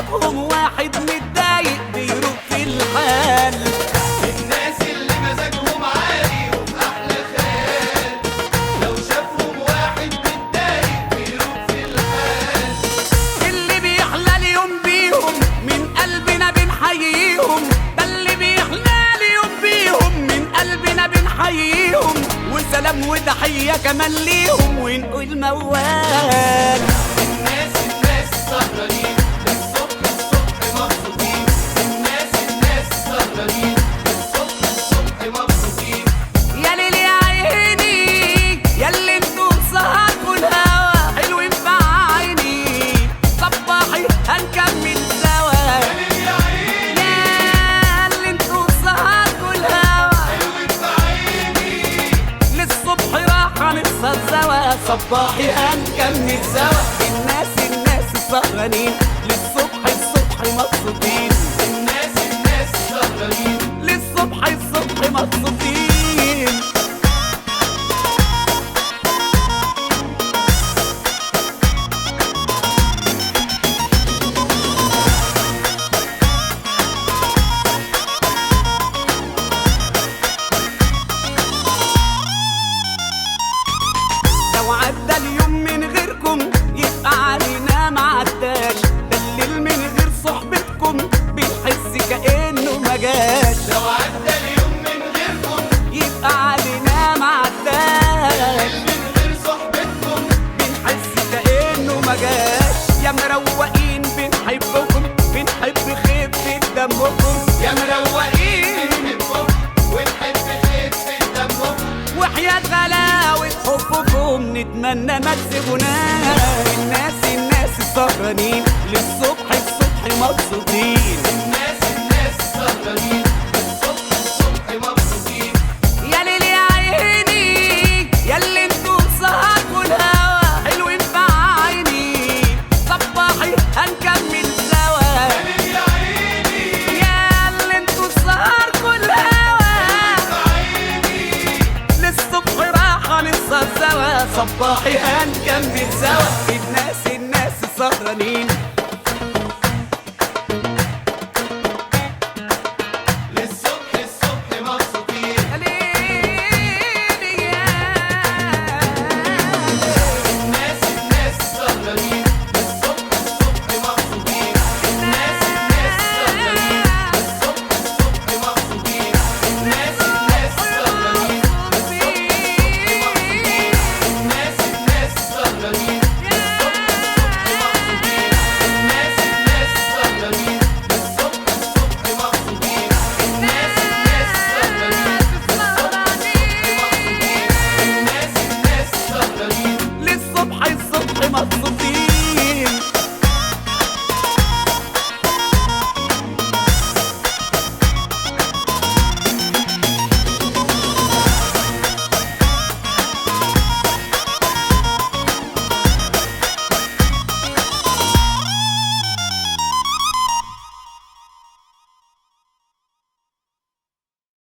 شافهم واحد متضايق بيروح في الحال الناس اللي مزاجهم عالي وفي احلى خيال لو شافهم واحد متضايق بيروح في الحال اللي بيحلى اليوم بيهم من قلبنا بنحييهم ده اللي بيحلى اليوم بيهم من قلبنا بنحييهم وسلام وتحية كمان ليهم ونقول موال الناس الناس سهرانين الصبح الصبح مبسوطين الناس الناس سهرانين الصبح الصبح مبسوطين يا ليل يا عيني يا اللي انتوا سهركوا الهوا حلوين في عيني صباحي هنكمل سوا يا عيني يا اللي انتوا سهركوا الهوا حلوين في عيني للصبح راح هنسهر سوا صباحي هنكمل سوا الناس الناس سهرانين للصبح الصبح مبسوطين الناس الناس سهرانين للصبح الصبح مبسوطين لو عدى اليوم من غيركم يبقى علينا ما عداش ده الليل من غير صحبتكم بنحس كأنه ما جاش لو عدى اليوم من غيركم يبقى علينا ما عداش من غير صحبتكم بنحس كأنه ما جاش يا مروقين بنحبكم بنحب خفة دمكم يا مروقين بنحبكم ونحب خفة دمكم وحياة غلاوة حبكم نتمنى ما تسيبوناش الناس الناس السهرانين للصبح الصبح مبسوطين